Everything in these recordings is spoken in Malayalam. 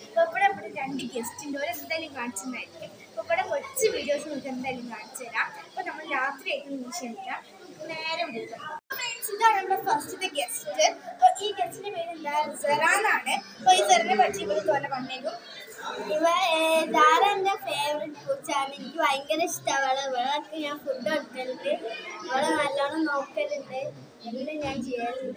അപ്പോൾ ഇവിടെ ഇവിടെ രണ്ട് ഗസ്റ്റ് ഉണ്ട് ഓരോ എന്തായാലും കാണിച്ചിട്ടുണ്ടായിരിക്കും അപ്പോൾ ഇവിടെ കുറച്ച് വീഡിയോസ് നമുക്ക് എന്തായാലും കാണിച്ചു തരാം അപ്പോൾ നമ്മൾ രാത്രി ആയിട്ട് ക്ഷണിക്കാം നേരെ വിളിക്കാം ഫ്രണ്ട്സ് ഇതാണ് നമ്മുടെ ഫസ്റ്റത്തെ ഗസ്റ്റ് അപ്പോൾ ഈ ഗസ്റ്റിന്റെ പേര് എന്താ സെറാന്നാണ് അപ്പോൾ ഈ സെറിനെ പറ്റി ഇവിടെ തോന്നെ പറഞ്ഞേക്കും ഇവ ദാര എൻ്റെ ഫേവറേറ്റ് പൂച്ചാണ് എനിക്ക് ഭയങ്കര ഇഷ്ടമാണ് ഇവളൊക്കെ ഞാൻ ഫുഡ് കൊടുക്കലുണ്ട് അവളെ നല്ലോണം നോക്കലുണ്ട് എല്ലാം ഞാൻ ചെയ്യലുണ്ട്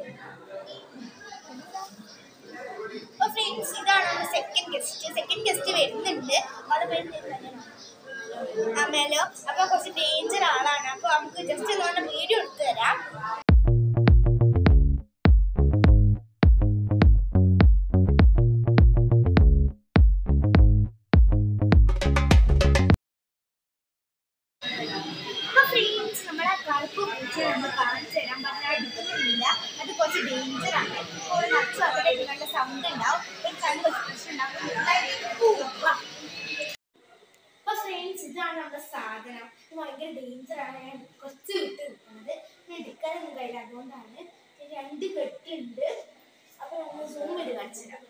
അപ്പോൾ ഫ്രണ്ട്സ് ഇതാണ് നമ്മുടെ സെക്കൻഡ് ഗസ്റ്റ് സെക്കൻഡ് ഗസ്റ്റ് വരുന്നുണ്ട് അവളുടെ പേര് എന്താണ്? അമേലോ അപ്പോൾ കുറച്ച് ഡേഞ്ചർ ആളാണ് അപ്പോൾ നമുക്ക് ജസ്റ്റ് ഒന്ന് അവൻ്റെ വീഡിയോ എടുത്തു തരാം അപ്പൊ ഫ്രണ്ട്സ് നമ്മളെ കറുപ്പ് പൂച്ച നമ്മൾ കാണിച്ചു തരാൻ പറഞ്ഞാൽ എടുക്കുന്നില്ല അത് കുറച്ച് ഡേഞ്ചർ ആണ് അപ്പോൾ നട്സ് അവിടെ ഇരുന്നുകൊണ്ട് സൗണ്ട് ഉണ്ടാവും ഒരു കണ്ണ് കുറച്ച് പ്രശ്നം ഉണ്ടാവും അപ്പൊ ഫ്രണ്ട്സ് ഇതാണ് നമ്മുടെ സാധനം ഇത് ഭയങ്കര ഡേഞ്ചർ ആണ് ഞാൻ കുറച്ച് വിട്ട് നിൽക്കുന്നത് ഞാൻ എടുക്കാനൊന്നും കഴിയില്ല അതുകൊണ്ടാണ് ഇത് രണ്ട് കെട്ടുണ്ട് അപ്പൊ നമ്മൾ സൂം ചെയ്ത് കാണിച്ചു തരാം